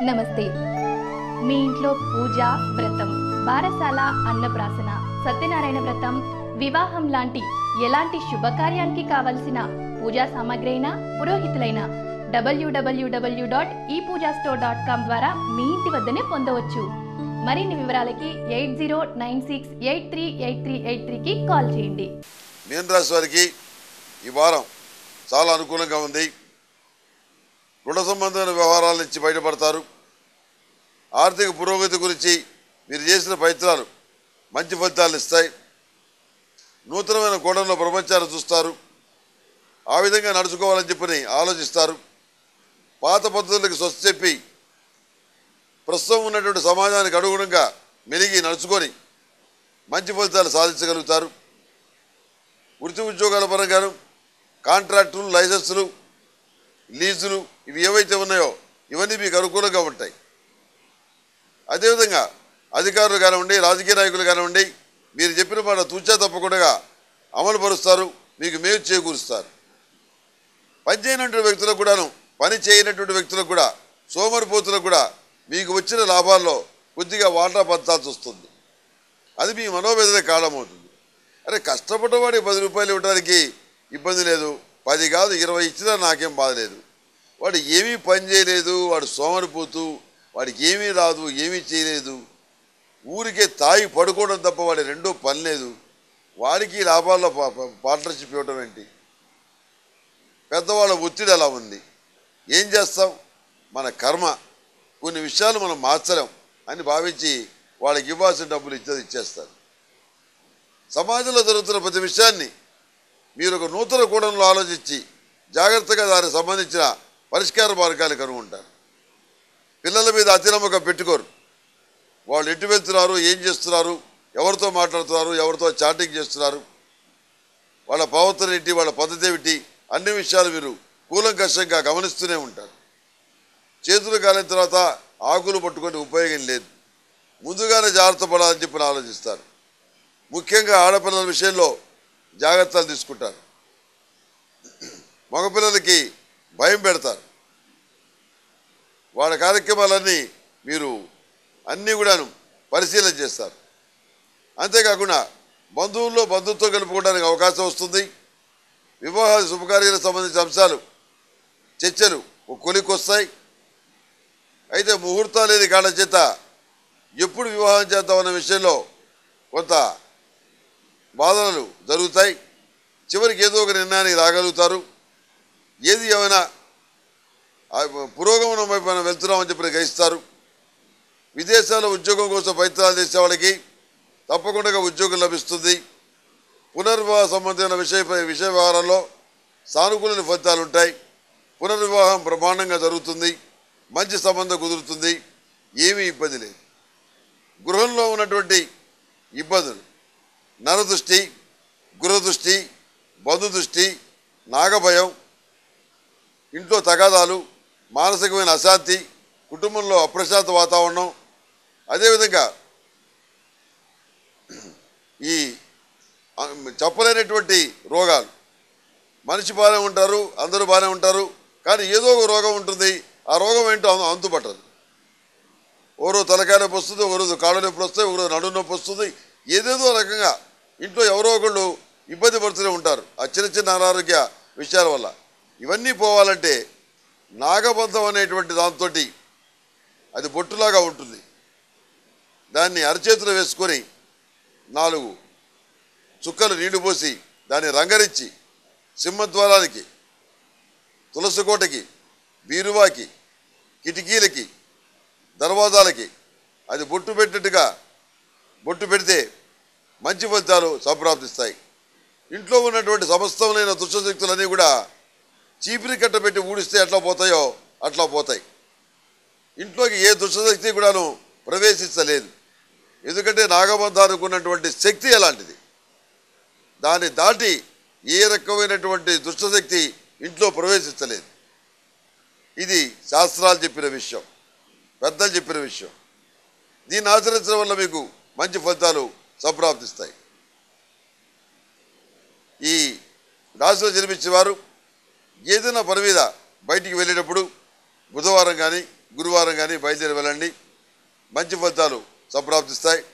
నమస్తే మీ ఇంట్లో పూజ వ్రతం బారసాల అన్నప్రాసన సత్యనారాయణ వ్రతం వివాహం లాంటి ఎలాంటి శుభకార్యానికి కావలసిన పూజా సామాగ్రి అయినా పురోహితులైన డబ్ల్యూడబ్ల్యూడబ్ల్యూ డాట్ ఈ పూజా స్టోర్ డాట్ కామ్ ద్వారా మీ ఇంటి వద్దనే పొందవచ్చు మరిన్ని వివరాలకి eight zero nine six eight three eight three eight త్రీకి కాల్ చేయండి మీన రాశి వారికి ఈ వారం చాలా అనుకూలంగా ఉంది రుణ సంబంధమైన వ్యవహారాల నుంచి బయటపడతారు ఆర్థిక పురోగతి గురించి మీరు చేసిన ప్రయత్నాలు మంచి ఫలితాలు ఇస్తాయి నూతనమైన కోణంలో ప్రపంచాన్ని చూస్తారు ఆ విధంగా నడుచుకోవాలని చెప్పని ఆలోచిస్తారు పాత పద్ధతులకు స్వస్థ చెప్పి ప్రస్తుతం ఉన్నటువంటి సమాజానికి అనుగుణంగా మెలిగి నడుచుకొని మంచి ఫలితాలు సాధించగలుగుతారు వృత్తి ఉద్యోగాల పరంగాను కాంట్రాక్టులు లైసెన్సులు లీజులు ఇవి ఏవైతే ఉన్నాయో ఇవన్నీ మీకు అనుకూలంగా ఉంటాయి అదేవిధంగా అధికారులు కానివ్వండి రాజకీయ నాయకులు కానివ్వండి మీరు చెప్పిన మాట తూచా తప్పకుండా అమలు పరుస్తారు మీకు మేలు చేకూరుస్తారు పని చేయనటువంటి వ్యక్తులకు కూడాను పని చేయనటువంటి వ్యక్తులకు కూడా సోమరిపోతులకు కూడా మీకు వచ్చిన లాభాల్లో కొద్దిగా వాటా పంచాల్సి వస్తుంది అది మీ మనోవేదన కారణమవుతుంది అరే కష్టపడ్డవాడికి పది రూపాయలు ఇవ్వడానికి ఇబ్బంది లేదు పది కాదు ఇరవై ఇచ్చినా నాకేం బాధ లేదు వాడు ఏమీ పని చేయలేదు వాడు సోమరిపోతూ వాడికి ఏమీ రాదు ఏమీ చేయలేదు ఊరికే తాగి పడుకోవడం తప్ప వాడి రెండో పని లేదు వాడికి ఈ లాభాల్లో పా- పా- పార్ట్నర్షిప్ ఇవ్వడం ఏంటి పెద్దవాళ్ళ ఒత్తిడి అలా ఉంది ఏం చేస్తాం మన కర్మ కొన్ని విషయాలు మనం మార్చలేం అని భావించి వాళ్ళకి ఇవ్వాల్సిన డబ్బులు ఇచ్చేది ఇచ్చేస్తారు సమాజంలో జరుగుతున్న ప్రతి విషయాన్ని మీరు ఒక నూతన కోణంలో ఆలోచించి జాగ్రత్తగా దానికి సంబంధించిన పరిష్కార మార్గాలు కనుగొంటారు పిల్లల మీద అతినమ్మకం పెట్టుకోరు వాళ్ళు ఎటు వెళ్తున్నారు ఏం చేస్తున్నారు ఎవరితో మాట్లాడుతున్నారు ఎవరితో చాటింగ్ చేస్తున్నారు వాళ్ళ ప్రవర్తన ఏంటి వాళ్ళ పద్ధతి ఏమిటి అన్ని విషయాలు మీరు కూలంకషంగా గమనిస్తూనే ఉంటారు చేతులు కాలిన తర్వాత ఆకులు పట్టుకొని ఉపయోగం లేదు ముందుగానే జాగ్రత్త పడాలని చెప్పి ఆలోచిస్తారు ముఖ్యంగా ఆడపిల్లల విషయంలో జాగ్రత్తలు తీసుకుంటారు మగపిల్లలకి భయం పెడతారు వాళ్ళ కార్యక్రమాలన్నీ మీరు అన్నీ కూడాను పరిశీలన చేస్తారు అంతేకాకుండా బంధువుల్లో బంధుత్వం కలుపుకోవడానికి అవకాశం వస్తుంది వివాహ శుభకార్యాలకు సంబంధించిన అంశాలు చర్చలు ఒక కొలికి వస్తాయి అయితే ముహూర్తాలు లేని కాళ్ళ చేత ఎప్పుడు వివాహం చేద్దామన్న విషయంలో కొంత బాధలు జరుగుతాయి చివరికి ఏదో ఒక నిర్ణయానికి రాగలుగుతారు ఏది ఏమైనా ఆ పురోగమనం వైపు మనం వెళ్తున్నామని చెప్పి గ్రహిస్తారు విదేశాల్లో ఉద్యోగం కోసం ప్రయత్నాలు చేసే వాళ్ళకి తప్పకుండా ఉద్యోగం లభిస్తుంది పునర్వివాహ సంబంధమైన విషయ విషయ వ్యవహారాల్లో సానుకూల ఫలితాలు ఉంటాయి పునర్వివాహం బ్రహ్మాండంగా జరుగుతుంది మంచి సంబంధం కుదురుతుంది ఏమీ ఇబ్బంది లేదు గృహంలో ఉన్నటువంటి ఇబ్బందులు నరదృష్టి గృహదృష్టి బంధుదృష్టి నాగభయం ఇంట్లో తగాదాలు మానసికమైన అశాంతి కుటుంబంలో అప్రశాంత వాతావరణం అదేవిధంగా ఈ ఆ, చెప్పలేనటువంటి రోగాలు మనిషి బాగానే ఉంటారు అందరూ బాగానే ఉంటారు కానీ ఏదో ఒక రోగం ఉంటుంది ఆ రోగం ఏంటో అం- అంతుపట్టదు ఓ రోజు తలకాయ నొప్పి వస్తుంది ఒక రోజు కాళ్ళ నొప్పి వస్తాయి ఒక రోజు నడుము నొప్పి వస్తుంది ఏదేదో రకంగా ఇంట్లో ఎవరో ఒకళ్ళు ఇబ్బంది పడుతూనే ఉంటారు ఆ చిన్న చిన్న అనారోగ్య విషయాల వల్ల ఇవన్నీ పోవాలంటే నాగబంధం అనేటువంటి దాంతో అది బొట్టులాగా ఉంటుంది దాన్ని అరచేతిలో వేసుకొని నాలుగు చుక్కలు నీళ్లు పోసి దాన్ని రంగరించి సింహద్వారానికి తులసి కోటకి బీరువాకి కిటికీలకి దర్వాజాలకి అది బొట్టు పెట్టినట్టుగా బొట్టు పెడితే మంచి ఫలితాలు సంప్రాప్తిస్తాయి ఇంట్లో ఉన్నటువంటి సమస్తమైన దుష్టశక్తులన్నీ కూడా చీపిరి కట్ట పెట్టి ఊడిస్తే ఎట్లా పోతాయో అట్లా పోతాయి ఇంట్లోకి ఏ దుష్టశక్తి కూడాను ప్రవేశించలేదు ఎందుకంటే నాగబంధానికి ఉన్నటువంటి శక్తి అలాంటిది దాన్ని దాటి ఏ రకమైనటువంటి దుష్టశక్తి ఇంట్లో ప్రవేశించలేదు ఇది శాస్త్రాలు చెప్పిన విషయం పెద్దలు చెప్పిన విషయం దీన్ని ఆచరించడం వల్ల మీకు మంచి ఫలితాలు సంప్రాప్తిస్తాయి ఈ రాశిలో జన్మించిన వారు ఏదైనా పని మీద బయటికి వెళ్ళేటప్పుడు బుధవారం కానీ గురువారం కానీ బయలుదేరి వెళ్ళండి మంచి ఫలితాలు సంప్రాప్తిస్తాయి